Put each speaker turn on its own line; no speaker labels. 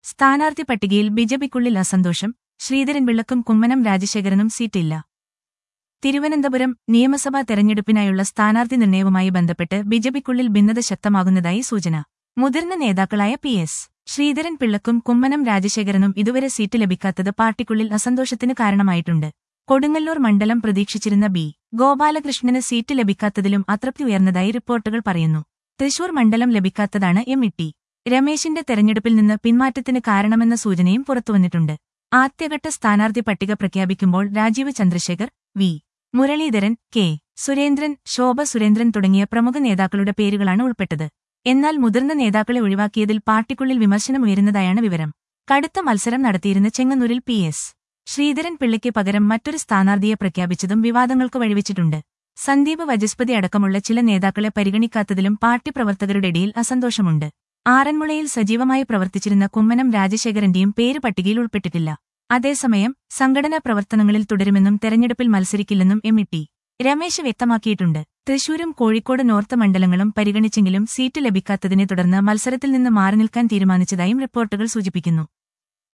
സ്ഥാനാർത്ഥി പട്ടികയിൽ ബിജെപിക്കുള്ളിൽ അസന്തോഷം ശ്രീധരൻ പിള്ളക്കും കുമ്മനം രാജശേഖരനും സീറ്റില്ല തിരുവനന്തപുരം നിയമസഭാ തെരഞ്ഞെടുപ്പിനായുള്ള സ്ഥാനാർത്ഥി നിർണയവുമായി ബന്ധപ്പെട്ട് ബിജെപിക്കുള്ളിൽ ഭിന്നത ശക്തമാകുന്നതായി സൂചന മുതിർന്ന നേതാക്കളായ പി എസ് ശ്രീധരൻ പിള്ളക്കും കുമ്മനം രാജശേഖരനും ഇതുവരെ സീറ്റ് ലഭിക്കാത്തത് പാർട്ടിക്കുള്ളിൽ അസന്തോഷത്തിന് കാരണമായിട്ടുണ്ട് കൊടുങ്ങല്ലൂർ മണ്ഡലം പ്രതീക്ഷിച്ചിരുന്ന ബി ഗോപാലകൃഷ്ണന് സീറ്റ് ലഭിക്കാത്തതിലും അതൃപ്തി ഉയർന്നതായി റിപ്പോർട്ടുകൾ പറയുന്നു തൃശൂർ മണ്ഡലം ലഭിക്കാത്തതാണ് എം ഇട്ടി രമേശിന്റെ തെരഞ്ഞെടുപ്പിൽ നിന്ന് പിന്മാറ്റത്തിന് കാരണമെന്ന സൂചനയും പുറത്തുവന്നിട്ടുണ്ട് ആദ്യഘട്ട സ്ഥാനാർത്ഥി പട്ടിക പ്രഖ്യാപിക്കുമ്പോൾ രാജീവ് ചന്ദ്രശേഖർ വി മുരളീധരൻ കെ സുരേന്ദ്രൻ ശോഭ സുരേന്ദ്രൻ തുടങ്ങിയ പ്രമുഖ നേതാക്കളുടെ പേരുകളാണ് ഉൾപ്പെട്ടത് എന്നാൽ മുതിർന്ന നേതാക്കളെ ഒഴിവാക്കിയതിൽ പാർട്ടിക്കുള്ളിൽ വിമർശനമുയരുന്നതായാണ് വിവരം കടുത്ത മത്സരം നടത്തിയിരുന്ന ചെങ്ങന്നൂരിൽ പി എസ് ശ്രീധരൻ പിള്ളയ്ക്ക് പകരം മറ്റൊരു സ്ഥാനാർത്ഥിയെ പ്രഖ്യാപിച്ചതും വിവാദങ്ങൾക്ക് വഴിവെച്ചിട്ടുണ്ട് സന്ദീപ് വചസ്പതി അടക്കമുള്ള ചില നേതാക്കളെ പരിഗണിക്കാത്തതിലും പാർട്ടി പ്രവർത്തകരുടെ ഇടയിൽ അസന്തോഷമുണ്ട് ആറന്മുളയിൽ സജീവമായി പ്രവർത്തിച്ചിരുന്ന കുമ്മനം രാജശേഖരന്റെയും പേര് പട്ടികയിൽ ഉൾപ്പെട്ടിട്ടില്ല അതേസമയം സംഘടനാ പ്രവർത്തനങ്ങളിൽ തുടരുമെന്നും തെരഞ്ഞെടുപ്പിൽ മത്സരിക്കില്ലെന്നും എം ഇ ടി രമേശ് വ്യക്തമാക്കിയിട്ടുണ്ട് തൃശൂരും കോഴിക്കോട് നോർത്ത് മണ്ഡലങ്ങളും പരിഗണിച്ചെങ്കിലും സീറ്റ് ലഭിക്കാത്തതിനെ തുടർന്ന് മത്സരത്തിൽ നിന്ന് മാറി നിൽക്കാൻ തീരുമാനിച്ചതായും റിപ്പോർട്ടുകൾ സൂചിപ്പിക്കുന്നു